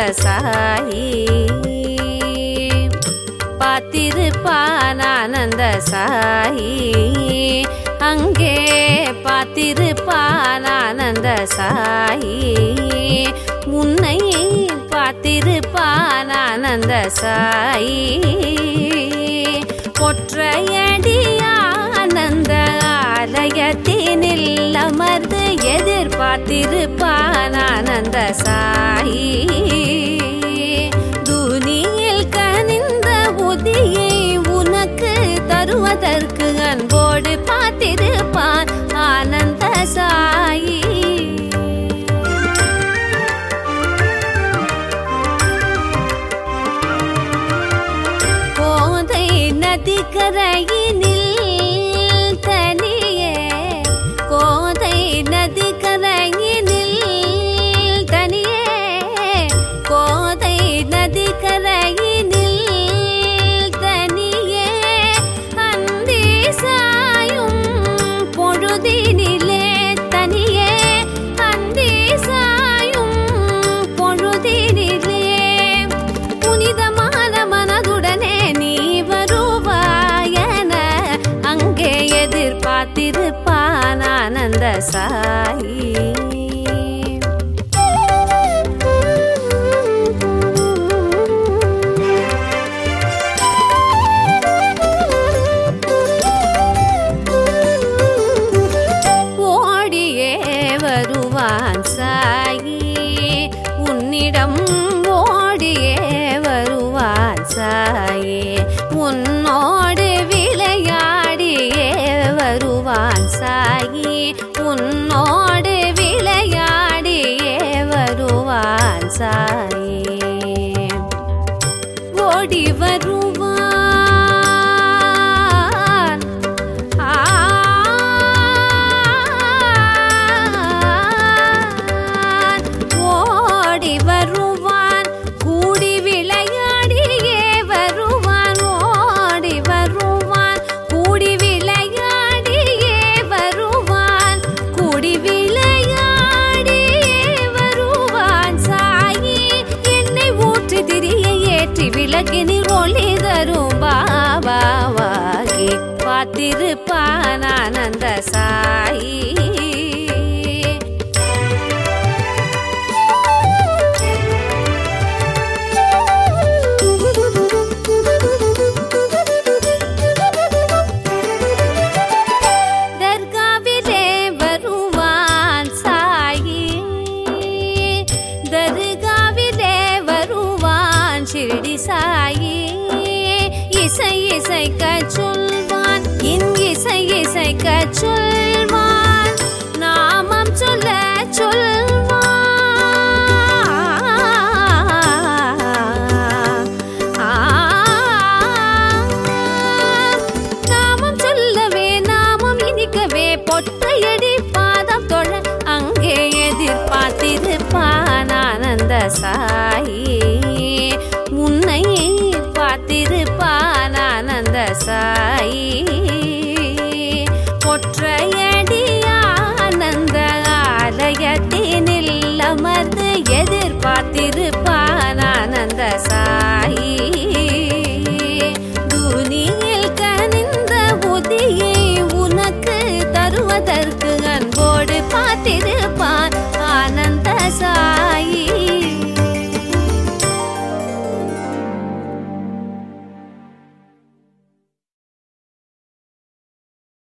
சாயி பார்த்திருப்பான் ஆனந்த சாயி அங்கே பார்த்திருப்பான் ஆனந்த சாயி முன்னை பார்த்திருப்பான் ஆனந்த சாயி ஒற்றையடி ஆனந்த ஆலயத்தினில் அமர்ந்து எதிர்பார்த்திருப்பான் ஆனந்த சாயி துனியில் கனிந்த உதியை உனக்கு தருவதற்கு அன்போடு பார்த்திருப்பான் ஆனந்த சாயி கோதை நதிக்கரையினில் தனியே கோதை நதிக்கரையினில் தனியே கோதை நதிக்கரையினில் தனியே அந்தி சாயும் பொழுதினிலே தனியே அந்தி சாயும் பொழுதினிலே புனிதமான மனதுடனே நீ வருவாயன அங்கே எதிர்பார்த்திருப்பான் ஆனந்த சாயி ஓடியே வருவான் சாயி உன்னிடம் ஓடியே வருவான் சாயி உன்னோடு விளையாடியே வருவான் சாயி உன்னோடு விளையாடியே வருவான் சாயி ஓடி வருவான் ஆன். ஓடி வருவான் கூடி விளையாடியே வருவான் ஓடி வருவான் கூடி விளையாடியே வருவான் கூடி விளையாடியே வருவான் சாயி என்னை ஊற்றி திரிய ஏற்றி விளக்கினில் ஒளி தரும் பாபாவாகி பார்த்திருப்பான் ஆனந்த சாயி தர்காவிலே வருவான் சாயி தர்காவிலே வருவான் ஷிரடி சாயி இசை இசைக்க சொல்வான் இன் இசை இசைக்க சொல்வான் நாமம் சொல்ல சொல்வான் நாமம் சொல்லவே நாமம் இனிக்கவே பொற்றையடி பாதம் தொழ அங்கே எதிர்பார்த்திருப்பான் ஆனந்த சாயி முன்னை பார்த்திருப்பான் ஆனந்த சாயி ஒற்றையடி ஆனந்த ஆலயத்தினில் அமர்ந்து எதிர்பார்த்திருப்பான்